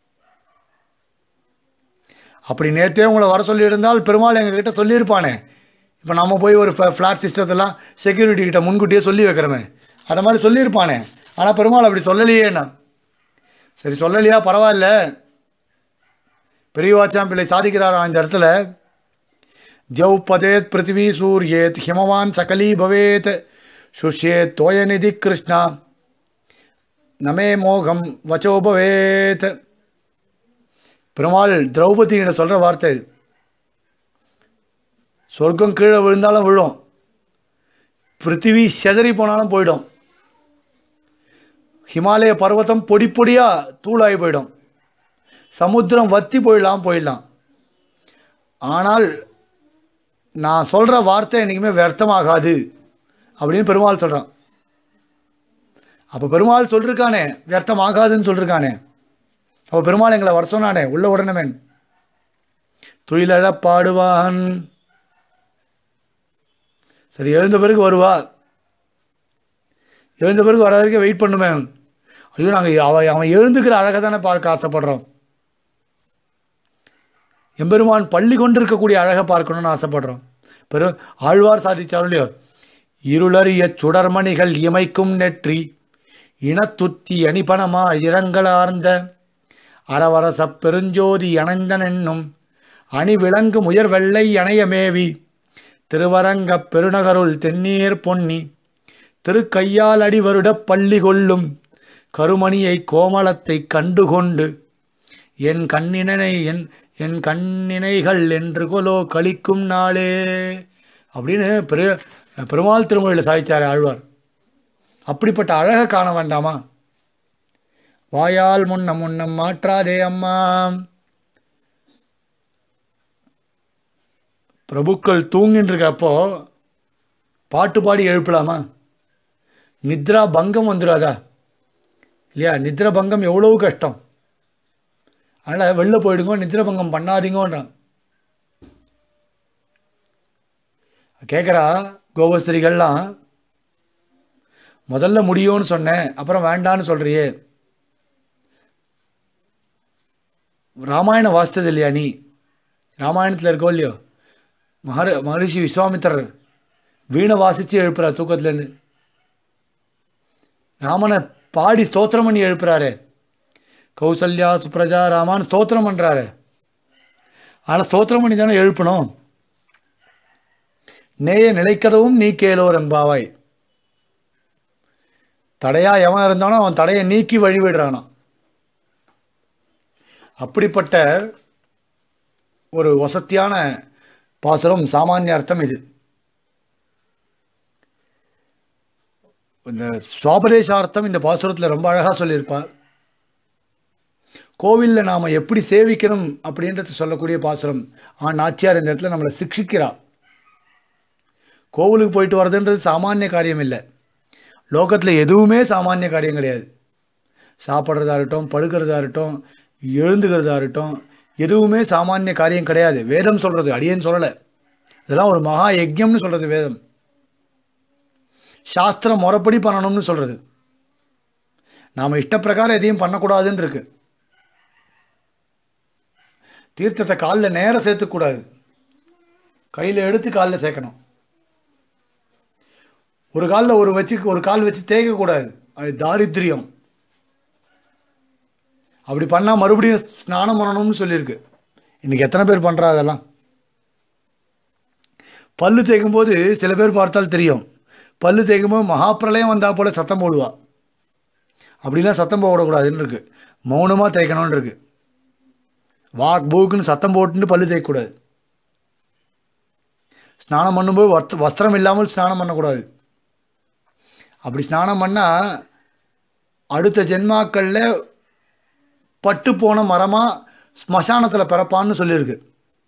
அப்படி நேற்றே உங்களை வர சொல்லியிருந்தால் பெருமாள் எங்ககிட்ட சொல்லியிருப்பானே இப்போ நம்ம போய் ஒரு ஃப்ளாட் சிஸ்டத்தெல்லாம் செக்யூரிட்டி கிட்ட முன்கூட்டியே சொல்லி வைக்கிறோமே அந்த மாதிரி சொல்லியிருப்பானே ஆனால் பெருமாள் அப்படி சொல்லலையேண்ணா சரி சொல்லலையா பரவாயில்ல பெரியவாச்சாம் பிள்ளை சாதிக்கிறாராம் இந்த இடத்துல ஜவ் பதேத் பிருத்திவி சூரியேத் ஹிமவான் சகலீ பவேத் சுஷ்யேத் தோயநிதி கிருஷ்ணா நமே மோகம் வச்சோ பவேத் பெருமாள் திரௌபதியிட சொல்கிற வார்த்தை இது. சொர்க்கம் கீழே விழுந்தாலும் விழும் பிருத்திவி செதறி போனாலும் போயிடும் ஹிமாலய பர்வதம் பொடி பொடியாக தூளாகி போயிடும் சமுத்திரம் வத்தி போயிடலாம் போயிடலாம் ஆனால் நான் சொல்கிற வார்த்தை என்றைக்குமே வியர்த்தமாகாது அப்படின்னு பெருமாள் சொல்கிறான் அப்போ பெருமாள் சொல்லிருக்கானே வியர்த்தமாகாதுன்னு சொல்லிருக்கானே அப்போ பெருமாள் எங்களை வர சொன்னானே உள்ள உடனமேன் துயிலழப் பாடுவான் சரி எழுந்த பிறகு வருவா எழுந்த பிறகு வர வரைக்கும் வெயிட் பண்ணுமே ஐயோ நாங்கள் அவ அவன் எழுந்துக்கிற அழகை தானே பார்க்க ஆசைப்படுறோம் எம்பெருமான் பள்ளி கொண்டிருக்கக்கூடிய அழகை பார்க்கணும்னு ஆசைப்படுறோம் பெரு ஆழ்வார் சாதிச்சாலும் இல்லையோ இருளறிய சுடர்மணிகள் இமைக்கும் நெற்றி இனத்துத்தி அணிபணமா இரங்கலார்ந்த அரவரசப் பெருஞ்சோதி அணைந்தனென்னும் அணி விளங்கு முயர் வெள்ளை அணையமேவி திருவரங்கப் பெருநகருள் தென்னீர் பொன்னி திருக்கையால் அடி வருடப் பள்ளி கொள்ளும் கருமணியை கோமளத்தை கண்டுகொண்டு என் கண்ணினை என் என் கண்ணினைகள் என்று கொலோ கழிக்கும் நாளே அப்படின்னு பெரு பெருமாள் திருமொழியில் சாதிச்சார் ஆழ்வார் அப்படிப்பட்ட அழகை காண வேண்டாமா வாயால் முன்னம் முன்னம் மாற்றாதே அம்மா பிரபுக்கள் தூங்கின்னு இருக்கப்போ பாட்டு பாடி எழுப்பலாமா நித்ரா பங்கம் வந்துடாதா இல்லையா நித்ர பங்கம் எவ்வளவு கஷ்டம் அதனால் வெளில போயிடுங்க நித்ர பங்கம் பண்ணாதீங்கன்றான் கேட்குறா கோபஸ்திரிகள்லாம் முதல்ல முடியும்னு சொன்னேன் அப்புறம் வேண்டான்னு சொல்கிறியே ராமாயணம் வாசித்தது இல்லையா நீ ராமாயணத்தில் இருக்கோ இல்லையோ மகர மகரிஷி விஸ்வாமித்திரர் வீணை வாசித்து எழுப்புறார் தூக்கத்துலேருந்து ராமனை பாடி ஸ்தோத்திரம் பண்ணி எழுப்புறாரு கௌசல்யா சுப்ரஜா ராமான்னு ஸ்தோத்திரம் பண்ணுறாரு ஆனால் ஸ்தோத்திரம் பண்ணி தானே எழுப்பணும் நேய நிலைக்கதவும் நீ கேளோர் எம்பாவாய் தடையா எவன் இருந்தானோ அவன் தடையை நீக்கி வழிவிடுறானா அப்படிப்பட்ட ஒரு வசத்தியான பாசுரம் சாமானிய அர்த்தம் இது இந்த சுவாபதேசார்த்தம் இந்த பாசுரத்தில் ரொம்ப அழகாக சொல்லியிருப்பார் கோவிலில் நாம் எப்படி சேவிக்கணும் அப்படின்றது சொல்லக்கூடிய பாசுரம் ஆ நாச்சியார் இந்த இடத்துல நம்மளை சிக்ஷிக்கிறா கோவிலுக்கு போயிட்டு வர்றதுன்றது சாமானிய காரியம் இல்லை லோகத்தில் எதுவுமே சாமானிய காரியம் கிடையாது சாப்பிட்றதா இருக்கட்டும் படுக்கிறதா இருக்கட்டும் எழுந்துக்கிறதா இருக்கட்டும் எதுவுமே சாமானிய காரியம் கிடையாது வேதம் சொல்கிறது அடியேன்னு சொல்லலை இதெல்லாம் ஒரு மகா யஜ்யம்னு சொல்கிறது வேதம் சாஸ்திரம் முறைப்படி பண்ணணும்னு சொல்கிறது நாம் இஷ்டப்பிரகாரம் எதையும் பண்ணக்கூடாதுன்னு இருக்கு தீர்த்தத்தை காலில் நேரம் சேர்த்துக்கூடாது கையில் எடுத்து காலில் சேர்க்கணும் ஒரு காலில் ஒரு வச்சு ஒரு கால் வச்சு தேய்க்கக்கூடாது அது தாரித்ரியம் அப்படி பண்ணால் மறுபடியும் ஸ்நானம் பண்ணணும்னு சொல்லியிருக்கு இன்றைக்கி எத்தனை பேர் பண்ணுறா அதெல்லாம் பல்லு தேய்க்கும் போது சில பேர் பார்த்தால் தெரியும் பல்லு தேய்க்கும் போது மகாப்பிரளயம் வந்தால் போல் சத்தம் போடுவா அப்படிலாம் சத்தம் போடக்கூடாதுன்னு இருக்கு மௌனமாக தேய்க்கணும்னு இருக்கு வாக் பூக்குன்னு சத்தம் போட்டுன்னு பல்லு தேய்க்கக்கூடாது ஸ்நானம் பண்ணும்போது வஸ்த வஸ்திரம் இல்லாமல் ஸ்நானம் பண்ணக்கூடாது அப்படி ஸ்நானம் பண்ணால் அடுத்த ஜென்மாக்களில் பட்டு போன மரமாக ஸ்மசானத்தில் பிறப்பான்னு சொல்லியிருக்கு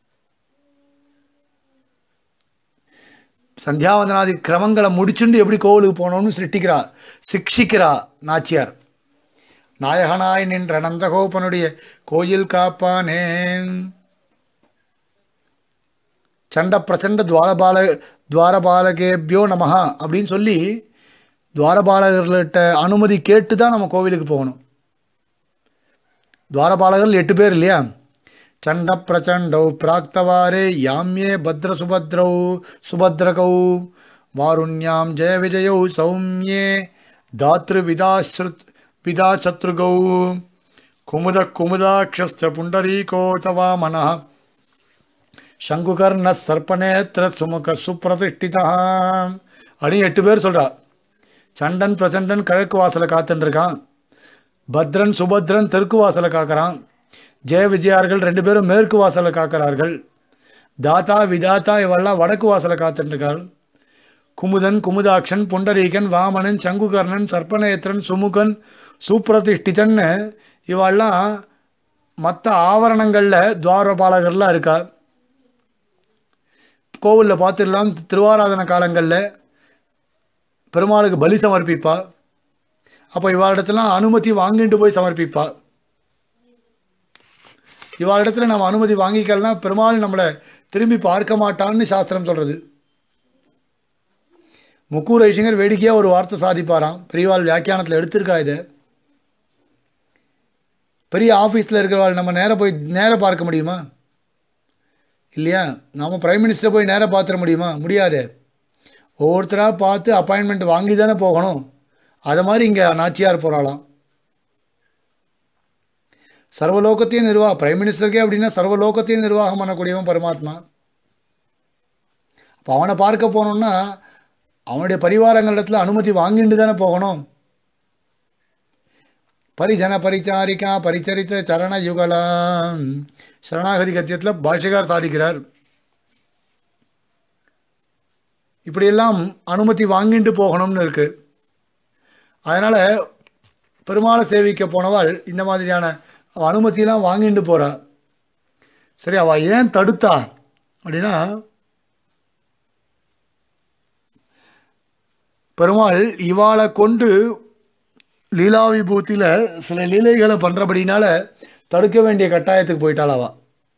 சந்தியாவந்தனாதி கிரமங்களை முடிச்சுண்டு எப்படி கோவிலுக்கு போகணும்னு சிருஷ்டிக்கிறா சிக்ஷிக்கிறா நாச்சியார் நாயகனாய் நின்ற நந்தகோபனுடைய கோயில் காப்பானே சண்ட பிரச்சண்ட துவாரபால துவாரபாலகேபியோ நமஹா அப்படின்னு சொல்லி துவாரபாலகர்கள்ட்ட அனுமதி கேட்டு தான் நம்ம கோவிலுக்கு போகணும் துவாரபாலகர்கள் எட்டு பேர் இல்லையா சண்ட பிரச்சண்டௌ பிராக்தவாரே யாம்யே பத்ர சுபத்ரௌ சுபத்ரகௌ வாருண்யாம் ஜெய விஜயௌ சௌமியே தாத்ரு விதாஸ்ருத் விதா சத்ருகௌ குமுத குமுதாட்சஸ்த புண்டரீகோ தவா மனः சங்குகர்ண சர்ப்பநேத்திர சுமுக சுப்பிரதிஷ்டிதா அப்படின்னு எட்டு பேர் சொல்றா சண்டன் பிரச்சண்டன் கிழக்கு வாசலை காத்துன்னு இருக்கான் பத்ரன் சுபத்ரன் தெற்கு வாசலை காக்கிறான் ஜெய விஜயார்கள் ரெண்டு பேரும் மேற்கு வாசலை காக்கிறார்கள் தாத்தா விதாத்தா இவெல்லாம் வடக்கு வாசலை காத்துட்டு இருக்காள் குமுதன் குமுதாக்ஷன் புண்டரீகன் வாமனன் சங்குகர்ணன் சர்ப்பநேத்திரன் சுமுகன் சுப்பிரதிஷ்டிதன்னு இவெல்லாம் மற்ற ஆவரணங்களில் துவாரபாலகர்லாம் இருக்கா கோவிலில் பார்த்துடலாம் திருவாராதன காலங்களில் பெருமாளுக்கு பலி சமர்ப்பிப்பா அப்போ இவாளிடத்துலாம் அனுமதி வாங்கிட்டு போய் சமர்ப்பிப்பா இவாளிடத்துல நம்ம அனுமதி வாங்கிக்கலனா பெருமாள் நம்மளை திரும்பி பார்க்க மாட்டான்னு சாஸ்திரம் சொல்கிறது முக்கூர் ஐசிங்கர் வேடிக்கையாக ஒரு வார்த்தை சாதிப்பாராம் பெரியவாள் வியாக்கியானத்தில் எடுத்திருக்கா இதை பெரிய ஆஃபீஸில் இருக்கிறவாள் நம்ம நேராக போய் நேராக பார்க்க முடியுமா இல்லையா நாம் பிரைம் மினிஸ்டரை போய் நேராக பார்த்துட முடியுமா முடியாது ஒவ்வொருத்தராக பார்த்து அப்பாயின்மெண்ட் வாங்கி தானே போகணும் அதை மாதிரி இங்கே நாச்சியார் போகிறாளாம் சர்வலோகத்தையும் நிர்வாக பிரைம் மினிஸ்டருக்கே அப்படின்னா சர்வலோகத்தையும் நிர்வாகம் பண்ணக்கூடியவன் பரமாத்மா அப்போ அவனை பார்க்க போனோம்னா அவனுடைய பரிவாரங்களிடத்தில் அனுமதி வாங்கிட்டு தானே போகணும் பரிஜன பரிச்சாரிக்கா பரிச்சரித்த சரண யுகலாம் சரணாகதி கத்தியத்தில் பாஷகார் சாதிக்கிறார் இப்படியெல்லாம் அனுமதி வாங்கிட்டு போகணும்னு இருக்குது அதனால் பெருமாளை சேவிக்க போனவாள் இந்த மாதிரியான அவள் அனுமதியெல்லாம் வாங்கிட்டு போகிறா சரி அவள் ஏன் தடுத்தா அப்படின்னா பெருமாள் இவாளை கொண்டு லீலா விபூத்தியில் சில லீலைகளை பண்ணுறபடினால தடுக்க வேண்டிய கட்டாயத்துக்கு போயிட்டாள் அவள்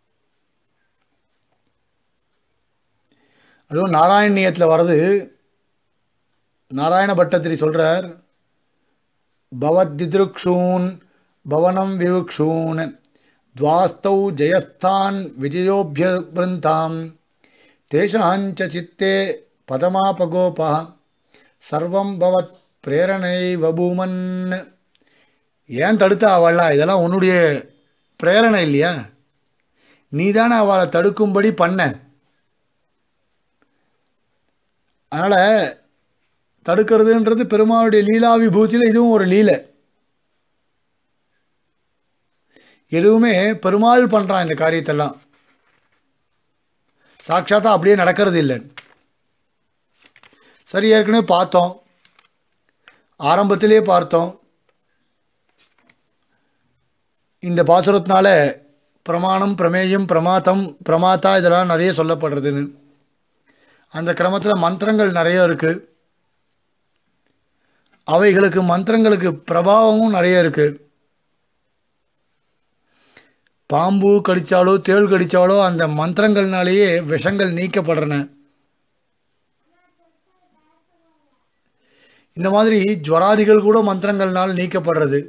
அதுவும் நாராயணியத்தில் வர்றது நாராயண பட்டத்திரி சொல்கிறார் பவத்திதிருக்ஷூன் பவனம் விவுக்ஷூன் துவாஸ்தௌ ஜெயஸ்தான் விஜயோபியபிருந்தாம் தேஷாஞ்ச சித்தே பதமாபகோபா சர்வம் பவத் பிரேரணை வபூமன் ஏன் தடுத்த அவள்லாம் இதெல்லாம் உன்னுடைய பிரேரணை இல்லையா நீ தானே அவளை தடுக்கும்படி பண்ண அதனால் தடுக்கிறதுன்றது பெருமாளுடைய லீலா விபூதியில் இதுவும் ஒரு லீலை எதுவுமே பெருமாள் பண்ணுறான் இந்த காரியத்தெல்லாம் சாட்சாத்தா அப்படியே நடக்கிறது இல்லை சரி ஏற்கனவே பார்த்தோம் ஆரம்பத்திலே பார்த்தோம் இந்த பாசுரத்தினால பிரமாணம் பிரமேயம் பிரமாத்தம் பிரமாத்தா இதெல்லாம் நிறைய சொல்லப்படுறதுன்னு அந்த கிரமத்தில் மந்திரங்கள் நிறைய இருக்குது அவைகளுக்கு மந்திரங்களுக்கு பிரபாவமும் நிறைய இருக்குது பாம்பு கடித்தாலோ தேள் கடித்தாலோ அந்த மந்திரங்கள்னாலேயே விஷங்கள் நீக்கப்படுறன இந்த மாதிரி ஜுவராதிகள் கூட மந்திரங்கள்னால் நீக்கப்படுறது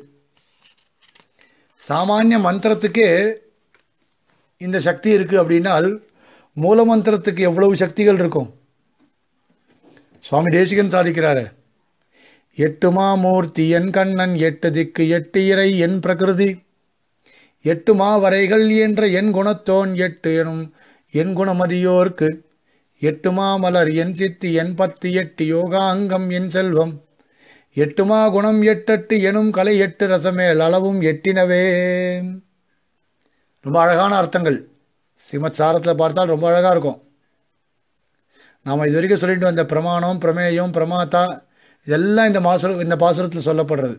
சாமானிய மந்திரத்துக்கே இந்த சக்தி இருக்குது அப்படின்னால் மூல மந்திரத்துக்கு எவ்வளவு சக்திகள் இருக்கும் சுவாமி தேசிகன் சாதிக்கிறாரு எட்டு மாமூர்த்தி என் கண்ணன் எட்டு திக்கு எட்டு இறை என் பிரகிருதி எட்டு மாவரைகள் என்ற என் குணத்தோன் எட்டு எனும் என் குணமதியோர்க்கு எட்டு மாமலர் என் சித்தி என் பத்து எட்டு யோகாங்கம் என் செல்வம் எட்டுமா குணம் எட்டெட்டு எனும் கலை எட்டு ரசமேல் அளவும் எட்டினவே ரொம்ப அழகான அர்த்தங்கள் ஸ்ரீமத் சாரத்தில் பார்த்தால் ரொம்ப அழகாக இருக்கும் நாம் இது வரைக்கும் சொல்லிட்டு வந்த பிரமாணம் பிரமேயம் பிரமாத்தா இதெல்லாம் இந்த மாசுர இந்த பாசுரத்தில் சொல்லப்படுறது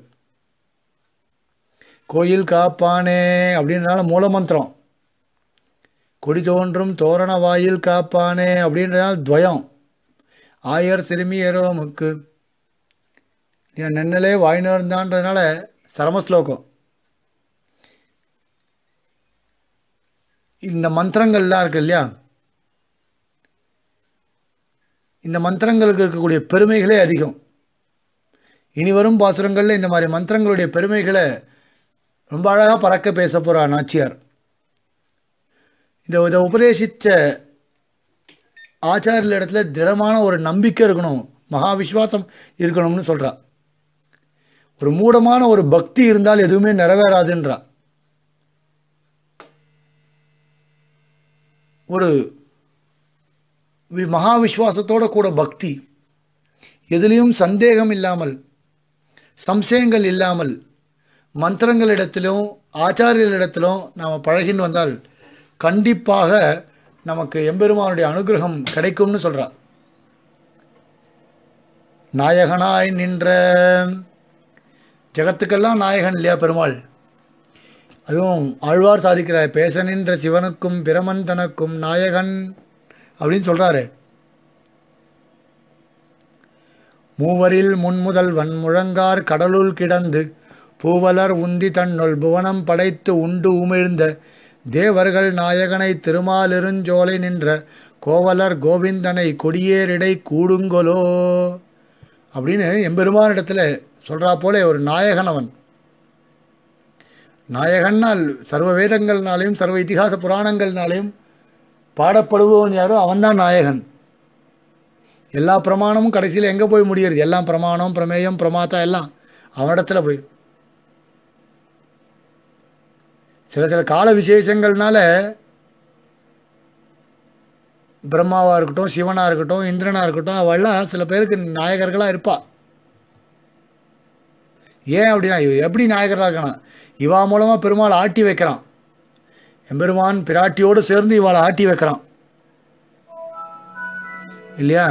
கோயில் காப்பானே அப்படின்றனால மூலமந்திரம் கொடி தோன்றும் தோரண வாயில் காப்பானே அப்படின்றனால துவயம் ஆயர் சிறுமி ஏரோமுக்கு நென்னலே வாய் நேர்ந்தான்றதுனால சரமஸ்லோகம் இந்த மந்திரங்கள்லாம் இருக்கு இல்லையா இந்த மந்திரங்களுக்கு இருக்கக்கூடிய பெருமைகளே அதிகம் இனி வரும் பாசுரங்களில் இந்த மாதிரி மந்திரங்களுடைய பெருமைகளை ரொம்ப அழகாக பறக்க பேச போகிறா நாச்சியார் இந்த இதை உபதேசித்த ஆச்சாரியர் இடத்துல திடமான ஒரு நம்பிக்கை இருக்கணும் மகா விஸ்வாசம் இருக்கணும்னு சொல்கிறா ஒரு மூடமான ஒரு பக்தி இருந்தால் எதுவுமே நிறைவேறாதுன்றா ஒரு வி- மகா விஸ்வாசத்தோட கூட பக்தி எதிலையும் சந்தேகம் இல்லாமல் சம்சயங்கள் இல்லாமல் மந்திரங்களிடத்திலும் ஆச்சாரியர்களிடத்திலும் நாம் பழகின்னு வந்தால் கண்டிப்பாக நமக்கு எம்பெருமானுடைய அனுகிரகம் கிடைக்கும்னு சொல்றா நாயகனாய் நின்ற ஜெகத்துக்கெல்லாம் நாயகன் இல்லையா பெருமாள் அதுவும் ஆழ்வார் சாதிக்கிறார் பேச நின்ற சிவனுக்கும் பிரமன் தனக்கும் நாயகன் அப்படின்னு சொல்றாரு மூவரில் முன்முதல்வன் முழங்கார் கடலுள் கிடந்து பூவலர் உந்தி தன்னுள் புவனம் படைத்து உண்டு உமிழ்ந்த தேவர்கள் நாயகனை திருமாலிருஞ்சோலை நின்ற கோவலர் கோவிந்தனை கொடியேரிடை கூடுங்கொலோ அப்படின்னு எம்பெருமானிடத்தில் சொல்றா போல ஒரு நாயகன் அவன் நாயகன்னால் சர்வ வேதங்கள்னாலையும் சர்வ இதிகாச புராணங்கள்னாலையும் பாடப்படுபவன் யாரோ அவன்தான் நாயகன் எல்லா பிரமாணமும் கடைசியில் எங்கே போய் முடியுறது எல்லாம் பிரமாணம் பிரமேயம் பிரமாத்தா எல்லாம் அவனிடத்துல போய் சில சில கால விசேஷங்கள்னால பிரம்மாவாக இருக்கட்டும் சிவனாக இருக்கட்டும் இந்திரனாக இருக்கட்டும் அவள்லாம் சில பேருக்கு நாயகர்களாக இருப்பா ஏன் அப்படின்னா இவ எப்படி நாயகராக இருக்கானா இவா மூலமாக பெருமாள் ஆட்டி வைக்கிறான் எம்பெருமான் பிராட்டியோடு சேர்ந்து இவாளை ஆட்டி வைக்கிறான் இல்லையா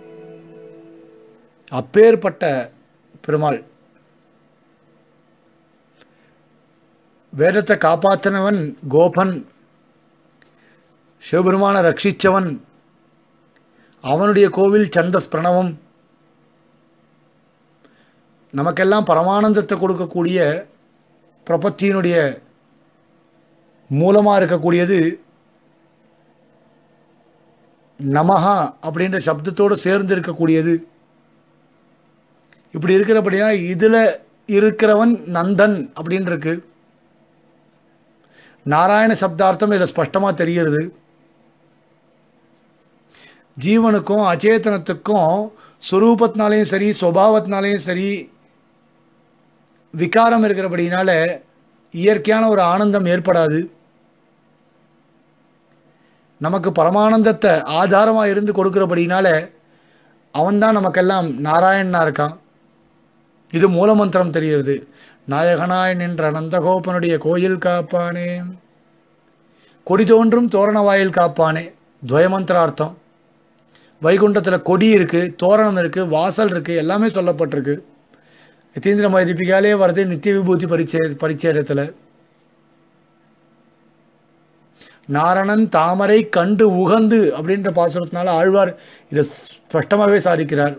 அப்பேற்பட்ட பெருமாள் வேதத்தை காப்பாற்றினவன் கோபன் சிவபெருமானை ரட்சித்தவன் அவனுடைய கோவில் சந்தஸ் பிரணவம் நமக்கெல்லாம் பரமானந்தத்தை கொடுக்கக்கூடிய பிரபத்தியினுடைய மூலமாக இருக்கக்கூடியது நமஹா அப்படின்ற சப்தத்தோடு சேர்ந்து இருக்கக்கூடியது இப்படி இருக்கிறபடியா இதில் இருக்கிறவன் நந்தன் அப்படின்னு இருக்கு நாராயண சப்தார்த்தம் இதில் ஸ்பஷ்டமாக தெரிகிறது ஜீவனுக்கும் அச்சேதனத்துக்கும் சுரூபத்தினாலையும் சரி சுபாவத்தினாலையும் சரி விகாரம் இருக்கிறபடினால இயற்கையான ஒரு ஆனந்தம் ஏற்படாது நமக்கு பரமானந்தத்தை ஆதாரமாக இருந்து கொடுக்கிறபடினால அவன்தான் நமக்கெல்லாம் நாராயணனா இருக்கான் இது மூலமந்திரம் தெரிகிறது நாயகனாய் நின்ற நந்தகோபனுடைய கோயில் காப்பானே கொடி தோன்றும் தோரண வாயில் காப்பானே துவயமந்திரார்த்தம் வைகுண்டத்தில் கொடி இருக்குது தோரணம் இருக்குது வாசல் இருக்குது எல்லாமே சொல்லப்பட்டிருக்கு யதீந்திர மைதிப்பிகாலே வருது நித்திய விபூதி பரிச்சே பரிச்சேதத்தில் நாரணன் தாமரை கண்டு உகந்து அப்படின்ற பாசுரத்தினால ஆழ்வார் இதை ஸ்பஷ்டமாகவே சாதிக்கிறார்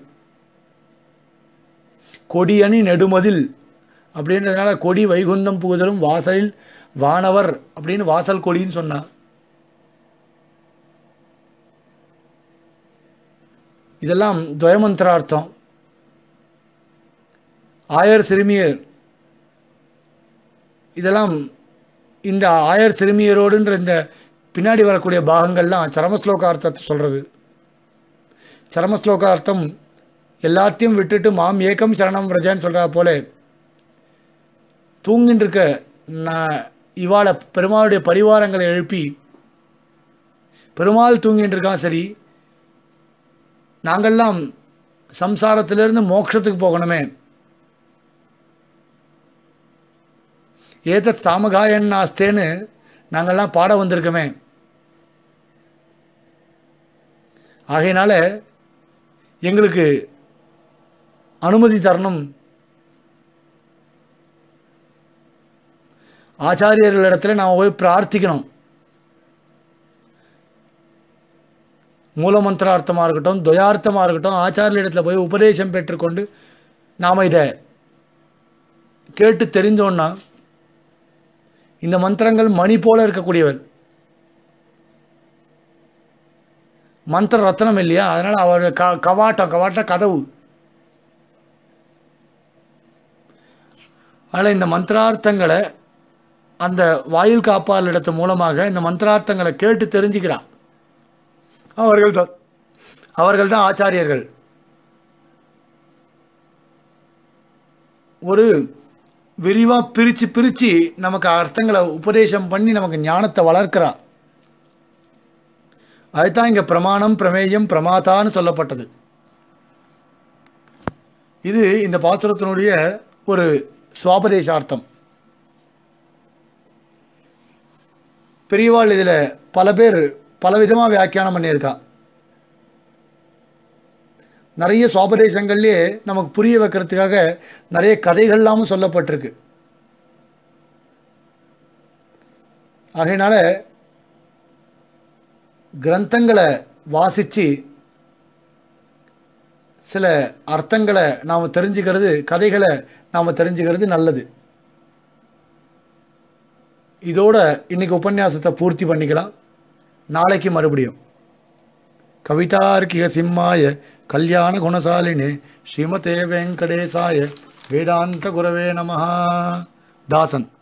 கொடியணி நெடுமதில் அப்படின்றதுனால கொடி வைகுந்தம் புகுதலும் வாசலில் வானவர் அப்படின்னு வாசல் கொடின்னு சொன்னார் இதெல்லாம் துவயமந்திரார்த்தம் ஆயர் சிறுமியர் இதெல்லாம் இந்த ஆயர் சிறுமியரோடுன்ற இந்த பின்னாடி வரக்கூடிய பாகங்கள்லாம் சரமஸ்லோகார்த்தத்தை சொல்கிறது சரமஸ்லோகார்த்தம் எல்லாத்தையும் விட்டுட்டு மாம் ஏக்கம் சரணம் பிரஜான்னு சொல்கிறா போல தூங்கின்னு இருக்க நான் இவாளை பெருமாளுடைய பரிவாரங்களை எழுப்பி பெருமாள் தூங்கின்னு இருக்கான் சரி நாங்கள்லாம் சம்சாரத்திலிருந்து மோட்சத்துக்கு போகணுமே ஏதத் சாமகாயன் நாஸ்தேன்னு நாங்கள்லாம் பாட வந்திருக்கோமே ஆகையினால எங்களுக்கு அனுமதி தரணும் ஆச்சாரியர்களிடத்துல நாம் போய் பிரார்த்திக்கணும் மூலமந்திரார்த்தமாக இருக்கட்டும் துயார்த்தமாக இருக்கட்டும் ஆச்சாரியரிடத்தில் போய் உபதேசம் பெற்றுக்கொண்டு நாம் இதை கேட்டு தெரிந்தோன்னா இந்த மந்திரங்கள் மணி போல இருக்கக்கூடியவர் மந்திர ரத்னம் இல்லையா அதனால் அவர் க கவாட்டம் கவாட்ட கதவு அதில் இந்த மந்திரார்த்தங்களை அந்த வாயில் காப்பாளர் இடத்து மூலமாக இந்த மந்திரார்த்தங்களை கேட்டு தெரிஞ்சுக்கிறான் அவர்கள் தான் அவர்கள் தான் ஆச்சாரியர்கள் ஒரு விரிவாக பிரித்து பிரித்து நமக்கு அர்த்தங்களை உபதேசம் பண்ணி நமக்கு ஞானத்தை வளர்க்கிறா அதுதான் இங்கே பிரமாணம் பிரமேயம் பிரமாதான்னு சொல்லப்பட்டது இது இந்த பாசுரத்தினுடைய ஒரு சுவாபதேசார்த்தம் பெரியவாள் இதில் பல பேர் பலவிதமாக வியாக்கியானம் பண்ணியிருக்கா நிறைய சுவாபதேசங்கள்லேயே நமக்கு புரிய வைக்கிறதுக்காக நிறைய கதைகள்லாமும் சொல்லப்பட்டிருக்கு ஆகையினால கிரந்தங்களை வாசித்து சில அர்த்தங்களை நாம் தெரிஞ்சுக்கிறது கதைகளை நாம் தெரிஞ்சுக்கிறது நல்லது இதோட இன்னைக்கு உபன்யாசத்தை பூர்த்தி பண்ணிக்கலாம் நாளைக்கு மறுபடியும் கவிதார்க்கிக சிம்மாய கல்யாண குணசாலினே ஸ்ரீமதே வெங்கடேசாய வேதாந்த குரவே நமஹா தாசன்